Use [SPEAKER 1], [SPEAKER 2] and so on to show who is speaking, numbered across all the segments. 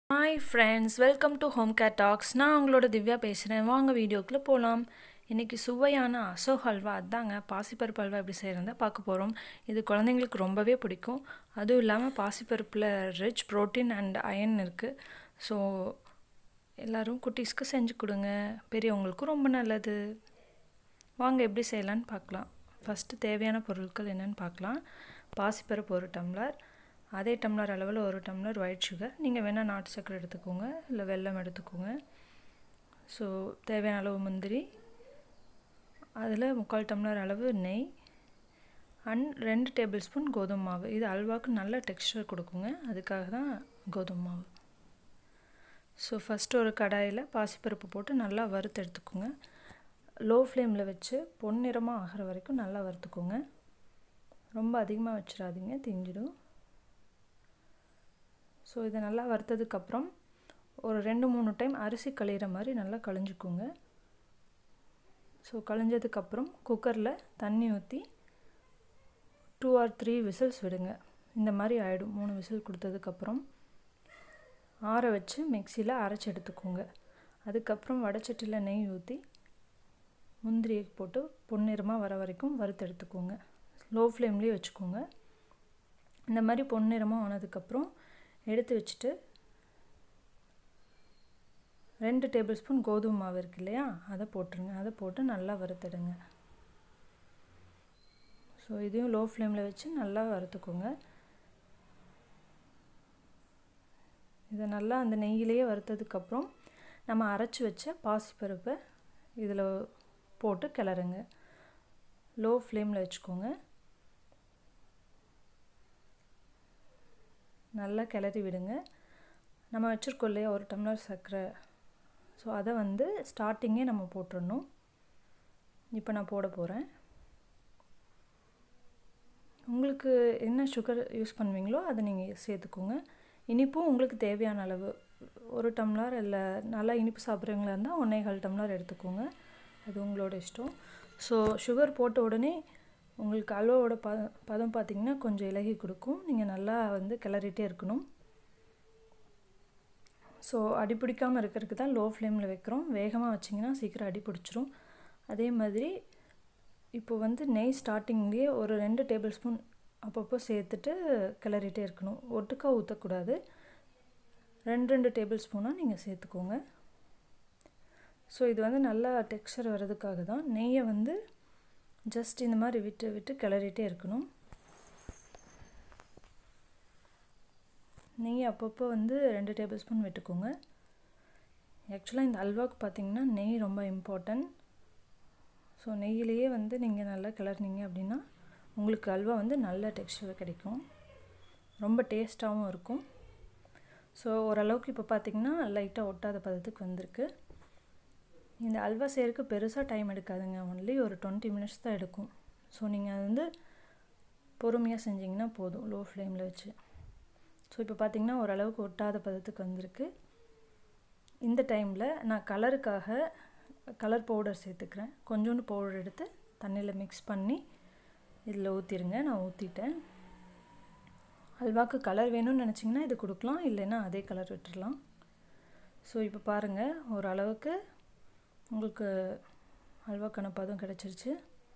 [SPEAKER 1] hi friends welcome to home care talks நான் உங்களோட திவ்யா பேசுகிறேன் வாங்க வீடியோக்குள்ளே போகலாம் இன்றைக்கி சுவையான அசோக் ஹல்வா அதாங்க பாசிப்பருப்பு ஹல்வா எப்படி செய்கிறத பார்க்க போகிறோம் இது குழந்தைங்களுக்கு ரொம்பவே பிடிக்கும் அதுவும் இல்லாமல் பாசிப்பருப்பில் ரிச் ப்ரோட்டீன் அண்ட் அயன் இருக்குது ஸோ எல்லோரும் குட்டீஸ்க்கு செஞ்சு கொடுங்க பெரியவங்களுக்கும் ரொம்ப நல்லது வாங்க எப்படி செய்யலான்னு பார்க்கலாம் ஃபஸ்ட்டு தேவையான பொருட்கள் என்னென்னு பார்க்கலாம் பாசிப்பருப்பு ஒரு டம்ளர் அதே டம்ளர் அளவில் ஒரு டம்ளர் ஒயிட் சுகர் நீங்கள் வேணால் நாட்டு சக்கரை எடுத்துக்கோங்க இல்லை வெல்லம் எடுத்துக்கோங்க ஸோ தேவையான அளவு முந்திரி அதில் முக்கால் டம்ளர் அளவு நெய் அண்ட் ரெண்டு டேபிள் ஸ்பூன் கோதுமை மாவு இது அல்வாவுக்கு நல்ல டெக்ஸ்டர் கொடுக்குங்க அதுக்காக தான் கோதுமை மாவு ஸோ ஃபஸ்ட்டு ஒரு கடாயில் பாசிப்பருப்பு போட்டு நல்லா வறுத்து எடுத்துக்கோங்க லோ ஃப்ளேமில் வச்சு பொன்னிறமாக ஆகிற வரைக்கும் நல்லா வறுத்துக்கோங்க ரொம்ப அதிகமாக வச்சிடாதீங்க திஞ்சிடும் ஸோ இதை நல்லா வறுத்ததுக்கப்புறம் ஒரு ரெண்டு மூணு டைம் அரிசி கழிகிற மாதிரி நல்லா கழிஞ்சிக்கோங்க ஸோ கழிஞ்சதுக்கப்புறம் குக்கரில் தண்ணி ஊற்றி டூ ஆர் த்ரீ விசில்ஸ் விடுங்க இந்த மாதிரி ஆகிடும் மூணு விசில் கொடுத்ததுக்கப்புறம் ஆற வச்சு மிக்சியில் அரைச்சி எடுத்துக்கோங்க அதுக்கப்புறம் வடச்சட்டியில் நெய் ஊற்றி முந்திரியை போட்டு பொன்னிறமாக வர வரைக்கும் வறுத்து எடுத்துக்கோங்க லோ ஃப்ளேம்லேயே வச்சுக்கோங்க இந்த மாதிரி பொன்னிறமாக ஆனதுக்கப்புறம் எடுத்து வச்சுட்டு ரெண்டு டேபிள் ஸ்பூன் கோதுமை மாவு இருக்கு இல்லையா அதை போட்டுருங்க அதை போட்டு நல்லா வறுத்துடுங்க ஸோ இதையும் லோ ஃப்ளேமில் வச்சு நல்லா வறுத்துக்கோங்க இதை நல்லா அந்த நெய்யிலேயே வறுத்ததுக்கப்புறம் நம்ம அரைச்சி வச்ச பாசிப்பருப்பை இதில் போட்டு கிளறுங்க லோ ஃப்ளேமில் வச்சுக்கோங்க நல்லா கிளறி விடுங்க நம்ம வச்சுருக்கோம் இல்லையா ஒரு டம்ளர் சர்க்கரை ஸோ அதை வந்து ஸ்டார்டிங்கே நம்ம போட்டுடணும் இப்போ நான் போட போகிறேன் உங்களுக்கு என்ன சுகர் யூஸ் பண்ணுவீங்களோ அதை நீங்கள் சேர்த்துக்கோங்க இனிப்பும் உங்களுக்கு தேவையான அளவு ஒரு டம்ளர் இல்லை நல்லா இனிப்பு சாப்பிட்றவங்களா இருந்தால் ஒன்றே கால் டம்ளர் எடுத்துக்கோங்க அது உங்களோட இஷ்டம் ஸோ சுகர் போட்ட உடனே உங்களுக்கு அல்வாவோட ப பதம் பார்த்திங்கன்னா கொஞ்சம் இலகி கொடுக்கும் நீங்கள் நல்லா வந்து கிளறிட்டே இருக்கணும் ஸோ அடி பிடிக்காமல் இருக்கிறதுக்கு தான் லோ ஃப்ளேமில் வைக்கிறோம் வேகமாக வச்சிங்கன்னா சீக்கிரம் அடி பிடிச்சிரும் அதே மாதிரி இப்போ வந்து நெய் ஸ்டார்டிங்லேயே ஒரு ரெண்டு டேபிள் ஸ்பூன் அப்பப்போ சேர்த்துட்டு கிளறிட்டே இருக்கணும் ஒட்டுக்கா ஊற்றக்கூடாது ரெண்டு ரெண்டு டேபிள் ஸ்பூனாக நீங்கள் சேர்த்துக்கோங்க ஸோ இது வந்து நல்லா டெக்ஸ்சர் வர்றதுக்காக தான் நெய்யை வந்து ஜஸ்ட் இந்த மாதிரி விட்டு விட்டு கிளறிட்டே இருக்கணும் நெய் அப்பப்போ வந்து ரெண்டு டேபிள் ஸ்பூன் விட்டுக்கோங்க ஆக்சுவலாக இந்த அல்வாவுக்கு பார்த்திங்கன்னா நெய் ரொம்ப இம்பார்ட்டன்ட் ஸோ நெய்யிலேயே வந்து நீங்கள் நல்லா கிளறினீங்க அப்படின்னா உங்களுக்கு அல்வா வந்து நல்ல டெக்ஸ்டர் கிடைக்கும் ரொம்ப டேஸ்ட்டாகவும் இருக்கும் ஸோ ஓரளவுக்கு இப்போ பார்த்திங்கன்னா லைட்டாக ஒட்டாத பதத்துக்கு வந்திருக்கு இந்த அல்வா செய்கிறதுக்கு பெருசாக டைம் எடுக்காதுங்க ஒன்லி ஒரு டுவெண்ட்டி மினிட்ஸ் தான் எடுக்கும் ஸோ நீங்கள் அது வந்து பொறுமையாக செஞ்சிங்கன்னா போதும் லோ ஃப்ளேமில் வச்சு ஸோ இப்போ பார்த்திங்கன்னா ஓரளவுக்கு ஒட்டாத பதத்துக்கு வந்திருக்கு இந்த டைமில் நான் கலருக்காக கலர் பவுடர் சேர்த்துக்கிறேன் கொஞ்சோண்டு பவுடர் எடுத்து தண்ணியில் மிக்ஸ் பண்ணி இதில் ஊற்றிடுங்க நான் ஊற்றிட்டேன் அல்வாக்கு கலர் வேணும்னு நினச்சிங்கன்னா இது கொடுக்கலாம் இல்லைன்னா அதே கலர் விட்டுடலாம் ஸோ இப்போ பாருங்கள் ஓரளவுக்கு உங்களுக்கு அல்வாக்கான பதம் கிடச்சிருச்சு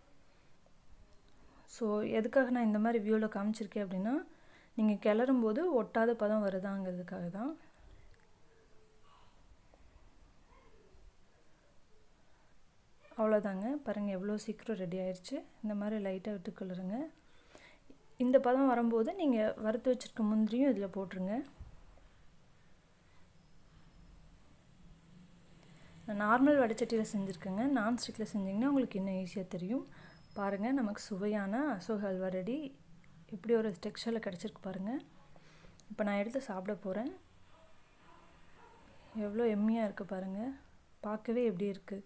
[SPEAKER 1] ஸோ எதுக்காக நான் இந்த மாதிரி வியூவில் காமிச்சிருக்கேன் அப்படின்னா நீங்கள் கிளறும்போது ஒட்டாத பதம் வருதாங்கிறதுக்காக தான் அவ்வளோதாங்க பாருங்கள் எவ்வளோ சீக்கிரம் ரெடி ஆயிடுச்சு இந்த மாதிரி லைட்டாக விட்டு கிளறுங்க இந்த பதம் வரும்போது நீங்கள் வறுத்து வச்சுருக்க முந்திரியும் இதில் போட்டுருங்க நான் நார்மல் வடைச்சட்டியில் செஞ்சுருக்கேங்க நான்ஸ்டிக்கில் செஞ்சிங்கன்னா உங்களுக்கு இன்னும் ஈஸியாக தெரியும் பாருங்கள் நமக்கு சுவையான அசோக் ஹல்வா ரெடி இப்படி ஒரு டெக்ஸ்டரில் கிடச்சிருக்கு பாருங்கள் இப்போ நான் எடுத்து சாப்பிட போகிறேன் எவ்வளோ எம்மியாக இருக்குது பாருங்கள் பார்க்கவே எப்படி இருக்குது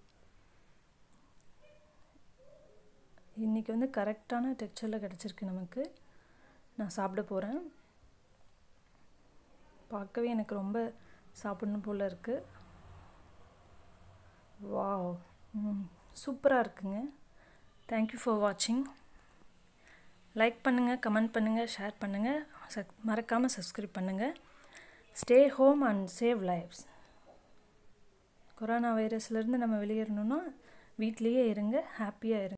[SPEAKER 1] இன்றைக்கி வந்து கரெக்டான டெக்ஸ்டரில் கிடச்சிருக்கு நமக்கு நான் சாப்பிட போகிறேன் பார்க்கவே எனக்கு ரொம்ப சாப்பிடணும் போல் இருக்குது வாவ் சூப்பராக இருக்குங்க தேங்க்யூ ஃபார் வாட்சிங் லைக் பண்ணுங்கள் கமெண்ட் பண்ணுங்கள் ஷேர் பண்ணுங்கள் சக் மறக்காமல் சப்ஸ்கிரைப் பண்ணுங்கள் stay home and save lives corona வைரஸ்லேருந்து நம்ம வெளியேறணுன்னா வீட்லேயே இருங்க ஹாப்பியாக இருங்க